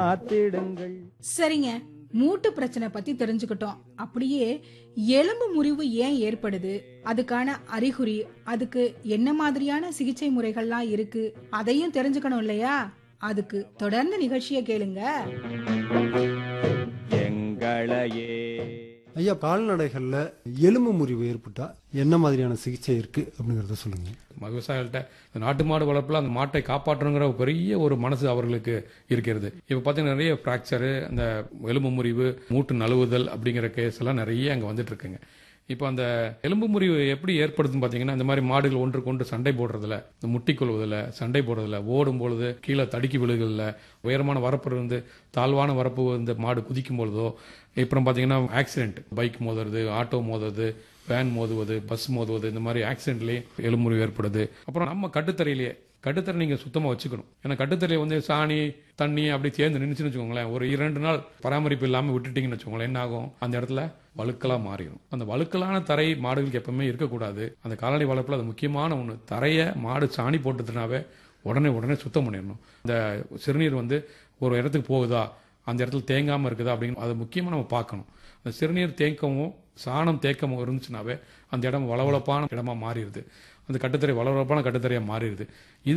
காத்திடுங்கள் சரிங்க மூட்டு பிரச்சனை பத்தி தெரிஞ்சுக்கிட்டோம் அப்படியே எலும்பு முறிவு ஏன் ஏற்படுது அதுக்கான அறிகுறி அதுக்கு என்ன மாதிரியான சிகிச்சை முறைகள்லாம் இருக்கு அதையும் தெரிஞ்சுக்கணும் இல்லையா அதுக்கு தொடர்ந்து நிகழ்ச்சியை கேளுங்க எங்களையே ஐயா கால்நடைகள்ல எலும்பு முறிவு ஏற்பட்டா என்ன மாதிரியான சிகிச்சை இருக்கு அப்படிங்கறத சொல்லுங்க விவசாயிகள்ட்ட இந்த நாட்டு மாடு வளர்ப்புல அந்த மாட்டை காப்பாற்றணுங்கிற ஒரு பெரிய ஒரு மனசு அவர்களுக்கு இருக்கிறது இப்போ பார்த்தீங்கன்னா நிறைய ஃப்ராக்சரு அந்த எலும்பு முறிவு மூட்டு நழுவுதல் அப்படிங்கிற கேஸ் எல்லாம் நிறைய அங்கே வந்துட்டு இருக்குங்க இப்போ அந்த எலும்பு முறிவு எப்படி ஏற்படுதுன்னு பார்த்தீங்கன்னா இந்த மாதிரி மாடுகள் ஒன்றுக்கு ஒன்று சண்டை போடுறதுல இந்த முட்டி கொள்வதில் சண்டை போடுறதுல ஓடும் பொழுது கீழே தடுக்கி விழுகிறதுல உயரமான வரப்பு இருந்து தாழ்வான வரப்பு இந்த மாடு குதிக்கும் பொழுதோ அப்புறம் பார்த்தீங்கன்னா ஆக்சிடென்ட் பைக் மோதுறது ஆட்டோ மோதுறது வேன் மோதுவது பஸ் மோதுவது இந்த மாதிரி ஆக்சிடென்ட்லேயே எலும்புறிவு ஏற்படுது அப்புறம் நம்ம கட்டுத்தரையிலேயே கட்டுத்தரை நீங்கள் சுத்தமாக வச்சுக்கணும் ஏன்னா கட்டுத்தரையை வந்து சாணி தண்ணி அப்படி சேர்ந்து நின்றுச்சுன்னு வச்சுக்கோங்களேன் ஒரு இரண்டு நாள் பராமரிப்பு இல்லாமல் விட்டுட்டீங்கன்னு வச்சுக்கோங்களேன் என்ன ஆகும் அந்த இடத்துல வழுக்கலாக மாறிடும் அந்த வழுக்கலான தரை மாடுகளுக்கு எப்பவுமே இருக்கக்கூடாது அந்த கால்நடை வளர்ப்பில் அது முக்கியமான ஒன்று தரையை மாடு சாணி போட்டுதுனாவே உடனே உடனே சுத்தம் பண்ணிடணும் இந்த சிறுநீர் வந்து ஒரு இடத்துக்கு போகுதா அந்த இடத்துல தேங்காமல் இருக்குதா அப்படின்னு அது முக்கியமாக நம்ம பார்க்கணும் அந்த சிறுநீர் தேக்கமும் சாணம் தேக்கமும் இருந்துச்சுனாவே அந்த இடம் வளவளப்பான இடமா மாறிடுது அந்த கட்டுத்தரை வளவளப்பான கட்டுத்தரையாக மாறிடுது இது